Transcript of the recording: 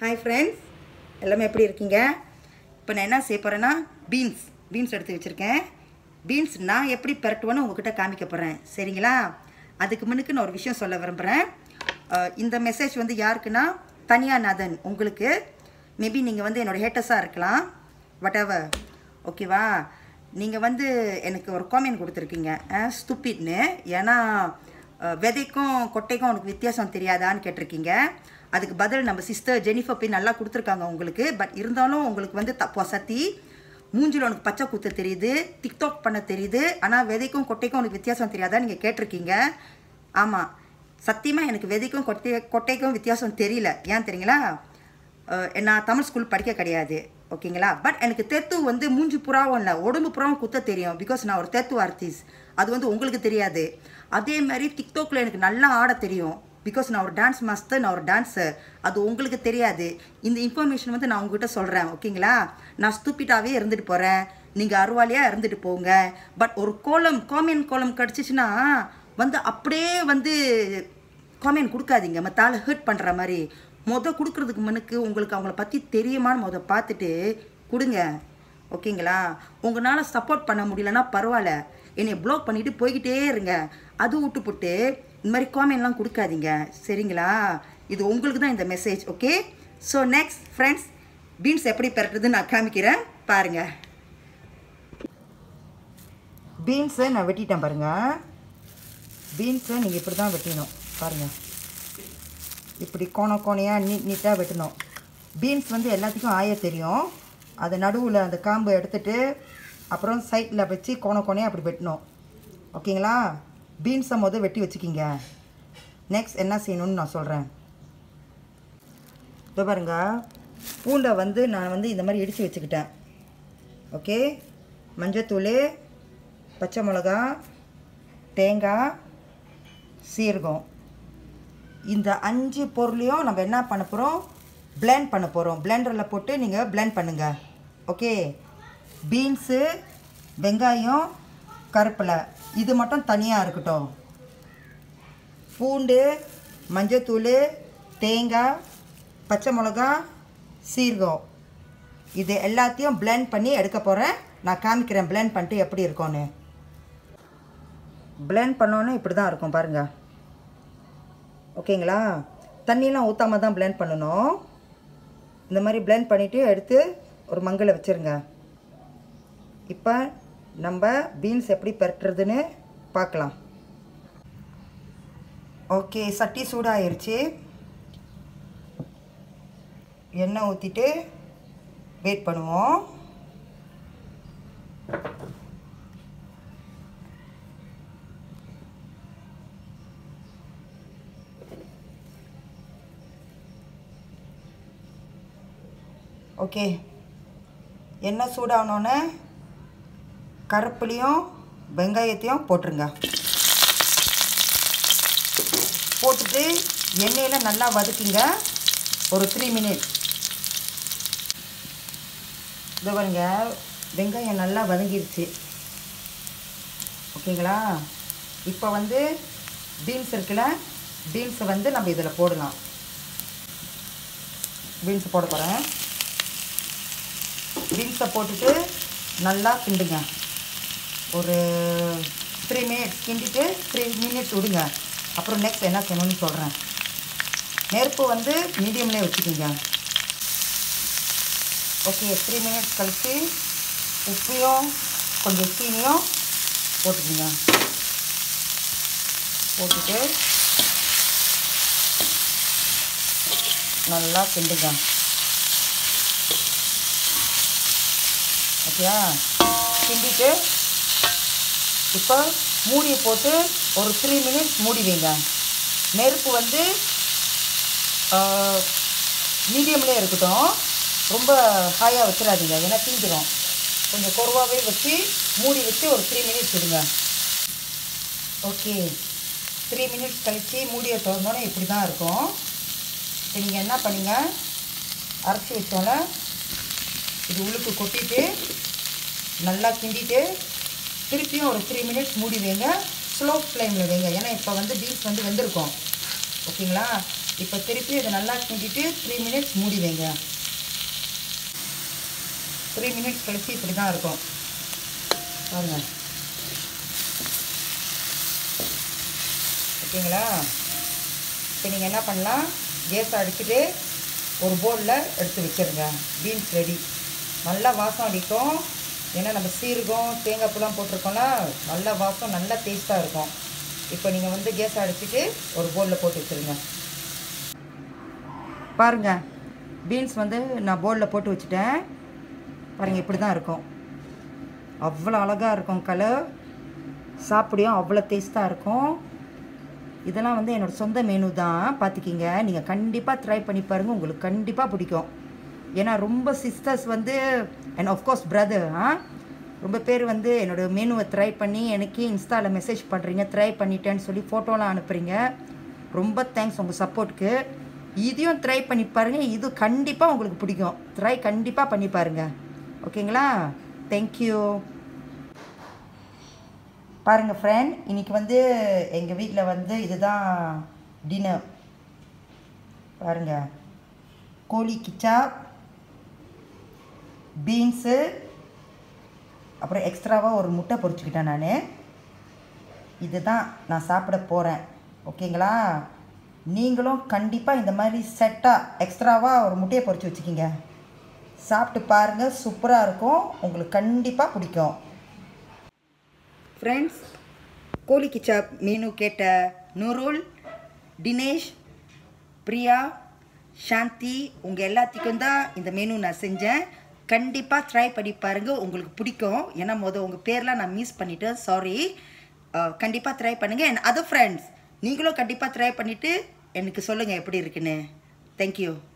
hi friends எல்லாமே எப்படி இருக்கீங்க இப்போ நான் என்ன செய்ய போகிறேன்னா பீன்ஸ் பீன்ஸ் எடுத்து வச்சுருக்கேன் பீன்ஸ் நான் எப்படி பெரட்டுவேன்னு உங்ககிட்ட காமிக்க போகிறேன் சரிங்களா அதுக்கு முன்னுக்கு நான் ஒரு விஷயம் சொல்ல விரும்புகிறேன் அஹ், இந்த மெசேஜ் வந்து யாருக்குன்னா தனியாநாதன் உங்களுக்கு மேபி நீங்கள் வந்து என்னோட ஹேட்டஸாக இருக்கலாம் வட் எவர் ஓகேவா நீங்கள் வந்து எனக்கு ஒரு காமெண்ட் கொடுத்துருக்கீங்க ஸ்டூப்பிட்னு ஏன்னா அஹ், விதைக்கும் கொட்டைக்கும் உனக்கு வித்தியாசம் தெரியாதான்னு கேட்டிருக்கீங்க அதுக்கு பதில் நம்ம சிஸ்டர் ஜெனிஃபர் போய் நல்லா கொடுத்துருக்காங்க உங்களுக்கு பட் இருந்தாலும் உங்களுக்கு வந்து தப்பா சத்தி மூஞ்சில் உனக்கு பச்சை குத்த தெரியுது டிக்டாக் பண்ண தெரியுது ஆனால் விதைக்கும் கொட்டைக்கும் உனக்கு வித்தியாசம் தெரியாதா நீங்கள் கேட்டிருக்கீங்க ஆமாம் சத்தியமாக எனக்கு விதைக்கும் கொட்டை கொட்டைக்கும் வித்தியாசம் தெரியல ஏன் தெரியுங்களா அஹ் நான் தமிழ் ஸ்கூல் படிக்க கிடையாது ஓகேங்களா பட் எனக்கு தெத்து வந்து மூஞ்சி புறாவும் இல்லை உடம்பு புறாவும் குத்த தெரியும் பிகாஸ் நான் ஒரு தெத்து ஆர்டிஸ்ட் அது வந்து உங்களுக்கு தெரியாது அதே மாதிரி டிக்டாக்ல எனக்கு நல்லா ஆட தெரியும் பிகாஸ் நான் ஒரு டான்ஸ் மாஸ்டர் நான் ஒரு டான்ஸர் அது உங்களுக்கு தெரியாது இந்த இன்ஃபர்மேஷன் வந்து நான் உங்ககிட்ட சொல்கிறேன் ஓகேங்களா நான் ஸ்டூப்பிட்டாகவே இருந்துட்டு போகிறேன் நீங்கள் அருவாளியாக இருந்துட்டு போங்க பட் ஒரு கோலம் காமெண்ட் கோலம் கிடச்சிச்சின்னா வந்து அப்படியே வந்து காமெண்ட் கொடுக்காதீங்க மற்றால ஹர்ட் பண்ணுற மாதிரி மொதல் கொடுக்கறதுக்கு முன்னுக்கு உங்களுக்கு அவங்கள பற்றி தெரியுமான்னு முத பார்த்துட்டு கொடுங்க ஓகேங்களா உங்களால் சப்போர்ட் பண்ண முடியலன்னா பரவாயில்ல என்னை ப்ளாக் பண்ணிட்டு போய்கிட்டே இருங்க அது விட்டு போட்டு இந்த மாதிரி காமெண்ட்லாம் கொடுக்காதீங்க சரிங்களா இது உங்களுக்கு தான் இந்த message okay so next friends beans எப்படி பெறட்டுறதுன்னு நான் காமிக்கிறேன் பாருங்கள் பீன்ஸை நான் வெட்டிட்டேன் பாருங்கள் பீன்ஸை நீங்கள் இப்படி தான் வெட்டிடணும் பாருங்கள் இப்படி கோண கோணையாக நீட் நீட்டாக வெட்டணும் பீன்ஸ் வந்து எல்லாத்துக்கும் ஆய தெரியும் அது நடுவில் அந்த காம்பு எடுத்துட்டு அப்புறம் சைடில் வச்சு கோண கோணையாக அப்படி வெட்டணும் ஓகேங்களா பீன்ஸை மொதல் வெட்டி வச்சுக்கிங்க நெக்ஸ்ட் என்ன செய்யணும்னு நான் சொல்கிறேன் இதோ பாருங்க பூண்டை வந்து நான் வந்து இந்த மாதிரி இடித்து வச்சுக்கிட்டேன் ஓகே மஞ்சத்தூள் பச்சை மிளகா தேங்காய் சீரகம் இந்த அஞ்சு பொருளையும் நம்ம என்ன பண்ண போகிறோம் blend பண்ண போகிறோம் பிளெண்டரில் போட்டு நீங்கள் blend பண்ணுங்க ஓகே பீன்ஸு வெங்காயம் கருப்பிலை இது மட்டும் தனியாக இருக்கட்டும் பூண்டு மஞ்சத்தூள் தேங்காய் பச்சை மிளகா சீரகம் இது எல்லாத்தையும் blend பண்ணி எடுக்க போகிறேன் நான் காமிக்கிறேன் blend பண்ணிட்டு எப்படி இருக்கும்னு blend பண்ணோன்னே இப்படி தான் இருக்கும் பாருங்கள் ஓகேங்களா தண்ணியெலாம் ஊற்றாம தான் blend பண்ணணும் இந்த மாதிரி blend பண்ணிவிட்டு எடுத்து ஒரு மங்கில் வச்சுருங்க இப்போ நம்ம பீன்ஸ் எப்படி பெரட்டுறதுன்னு பார்க்கலாம் ஓகே சட்டி சூடாயிருச்சு எண்ணெய் ஊற்றிட்டு வெயிட் பண்ணுவோம் ஓகே எண்ணெய் சூடானோன்னே கருப்புலையும் வெங்காயத்தையும் போட்டுருங்க போட்டுட்டு எண்ணெயில் நல்லா வதக்குங்க ஒரு த்ரீ மினிட்ஸ் இது பாருங்க வெங்காயம் நல்லா வதங்கிருச்சு ஓகேங்களா இப்போ வந்து பீன்ஸ் இருக்குல்ல பீன்ஸை வந்து நம்ம இதில் போடலாம் பீன்ஸ் போட போகிறேன் பீன்ஸை போட்டுட்டு நல்லா கிண்டுங்க ஒரு த்ரீ மினிட்ஸ் கிண்டிட்டு த்ரீ மினிட்ஸ் விடுங்க அப்புறம் நெக்ஸ்ட் என்ன செய்யணும்னு சொல்கிறேன் நெருப்பு வந்து மீடியம்லேயே வச்சுக்கோங்க ஓகே த்ரீ மினிட்ஸ் கழித்து உப்பையும் கொஞ்சம் சீனியும் போட்டுக்கோங்க போட்டுட்டு நல்லா கிண்டுங்க ஓகேயா கிண்டிட்டு இப்போ மூடியை போட்டு ஒரு த்ரீ மினிட்ஸ் மூடி வைங்க நெருப்பு வந்து மீடியம்லேயே இருக்கட்டும் ரொம்ப ஹாயாக வச்சிடாதீங்க ஏன்னா தீஞ்சிடும் கொஞ்சம் குறவாகவே வச்சு மூடி வச்சு ஒரு த்ரீ மினிட்ஸ் விடுங்க ஓகே த்ரீ மினிட்ஸ் கழித்து மூடியை திறந்தோன்னே இப்படி தான் இருக்கும் இப்போ நீங்கள் என்ன பண்ணுங்க அரைச்சி வச்சோன்னே இது உள்ளுக்கு கொட்டிட்டு நல்லா கிண்டிட்டு திருப்பியும் ஒரு த்ரீ மினிட்ஸ் மூடி வைங்க ஸ்லோ ஃப்ளேமில் வைங்க ஏன்னா இப்போ வந்து பீன்ஸ் வந்து வெந்திருக்கும் ஓகேங்களா இப்போ திருப்பி இதை நல்லா கிண்டிட்டு த்ரீ மினிட்ஸ் மூடி வைங்க த்ரீ மினிட்ஸ் கழிச்சு இப்படி தான் இருக்கும் பாருங்க ஓகேங்களா இப்போ நீங்கள் என்ன பண்ணலாம் கேஸ் அடிச்சுட்டு ஒரு பவுலில் எடுத்து வச்சிருங்க பீன்ஸ் ரெடி நல்லா வாசம் அடிக்கும் ஏன்னா நம்ம சீரகம் தேங்காய் பூலாம் போட்டிருக்கோம்ல நல்லா வாசம் நல்லா டேஸ்ட்டாக இருக்கும் இப்போ நீங்கள் வந்து கேஸ் அடிச்சுட்டு ஒரு பவுலில் போட்டு வச்சுருங்க பாருங்க பீன்ஸ் வந்து நான் பவுலில் போட்டு வச்சுட்டேன் பாருங்கள் இப்படி தான் இருக்கும் அவ்வளோ அழகாக இருக்கும் கலர் சாப்பிடியும் அவ்வளோ டேஸ்ட்டாக இருக்கும் இதெல்லாம் வந்து என்னோடய சொந்த மெனு தான் பார்த்துக்கிங்க நீங்கள் கண்டிப்பாக ட்ரை பண்ணி பாருங்கள் உங்களுக்கு கண்டிப்பாக பிடிக்கும் ஏன்னா ரொம்ப சிஸ்டர்ஸ் வந்து அண்ட் ஆஃப்கோர்ஸ் பிரதர் ஆ ரொம்ப பேர் வந்து என்னோடய மெனுவை ட்ரை பண்ணி எனக்கு இன்ஸ்டாவில் மெசேஜ் பண்ணுறீங்க ட்ரை பண்ணிட்டேன்னு சொல்லி ஃபோட்டோலாம் அனுப்புகிறீங்க ரொம்ப தேங்க்ஸ் உங்கள் சப்போர்ட்டுக்கு இதையும் ட்ரை பண்ணி பாருங்கள் இது கண்டிப்பாக உங்களுக்கு பிடிக்கும் ட்ரை கண்டிப்பாக பண்ணி பாருங்கள் ஓகேங்களா தேங்க்யூ பாருங்கள் ஃப்ரெண்ட் இன்றைக்கி வந்து எங்கள் வீட்டில் வந்து இதுதான் டின்னர் பாருங்கள் கோழி கிச்சா பீன்ஸு அப்புறம் எக்ஸ்ட்ராவாக ஒரு முட்டை பொரிச்சுக்கிட்டேன் நான் இதுதான் நான் சாப்பிட போகிறேன் ஓகேங்களா நீங்களும் கண்டிப்பாக இந்த மாதிரி செட்டாக எக்ஸ்ட்ராவாக ஒரு முட்டையை பொரிச்சு வச்சுக்கிங்க சாப்பிட்டு பாருங்கள் சூப்பராக இருக்கும் உங்களுக்கு கண்டிப்பாக பிடிக்கும் ஃப்ரெண்ட்ஸ் கோழி கிச்சா மெனு கேட்ட நூருல் தினேஷ் பிரியா சாந்தி உங்கள் எல்லாத்துக்கும் தான் இந்த மெனு நான் செஞ்சேன் கண்டிப்பாக ட்ரை பண்ணி பாருங்கள் உங்களுக்கு பிடிக்கும் ஏன்னா மொதல் உங்கள் பேர்லாம் நான் மிஸ் பண்ணிட்டேன் சாரி கண்டிப்பாக ட்ரை பண்ணுங்கள் அண்ட் அதர் ஃப்ரெண்ட்ஸ் நீங்களும் கண்டிப்பாக ட்ரை பண்ணிவிட்டு எனக்கு சொல்லுங்கள் எப்படி இருக்குன்னு தேங்க்யூ